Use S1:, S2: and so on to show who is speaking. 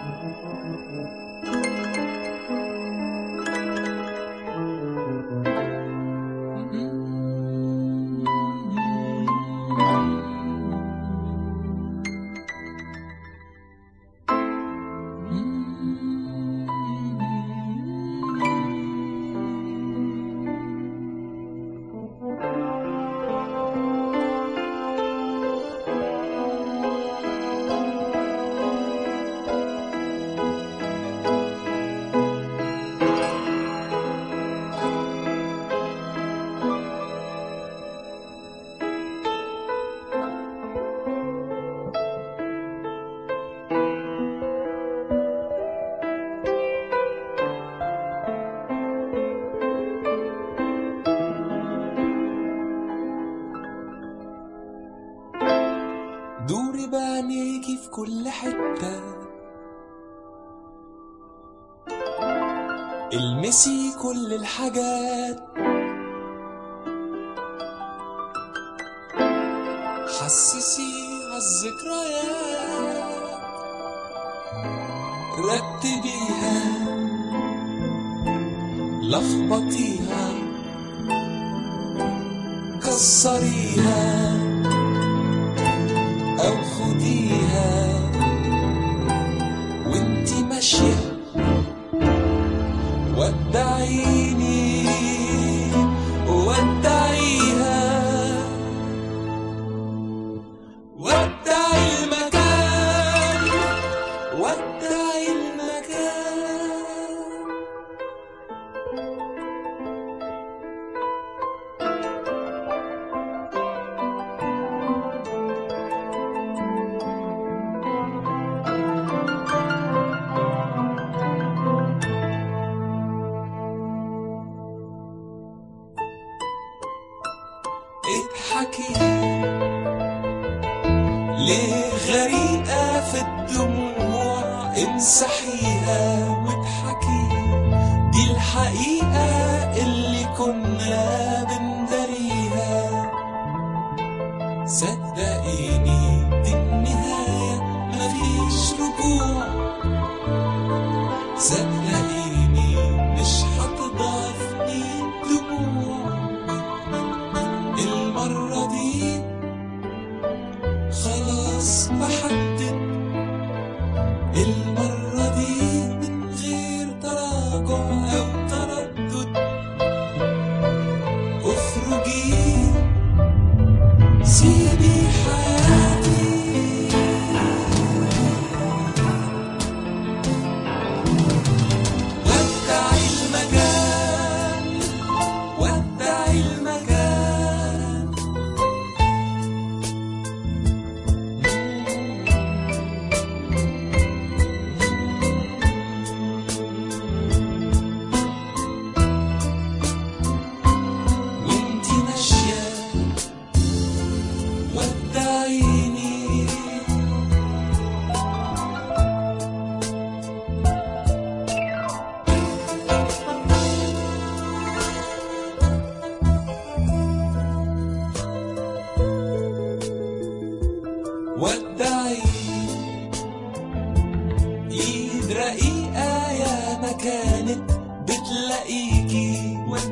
S1: دوري بعينيكي في كل حتة المسي كل الحاجات حسسي عالذكريات رتبيها لخبطيها كسريها أو خديها وانتي ماشية ودعيني ودعيها ودعي المكان ودعي المكان اضحكي ليه غريقة في الدموع امسحيها واضحكي دي الحقيقة اللي كنا بنداريها صدقيني دي النهاية مفيش رجوع صدقيني مش هتضعفني دموع المرة دي خلاص بحدد المرة دي من غير تراجع أو تردد اخرجي سيبي حياتي ودعي المكان ودعي المكان وانتي ماشية ودعيني ودعي ايد رقيقة يا ما كانت بتلاقيكي ودعي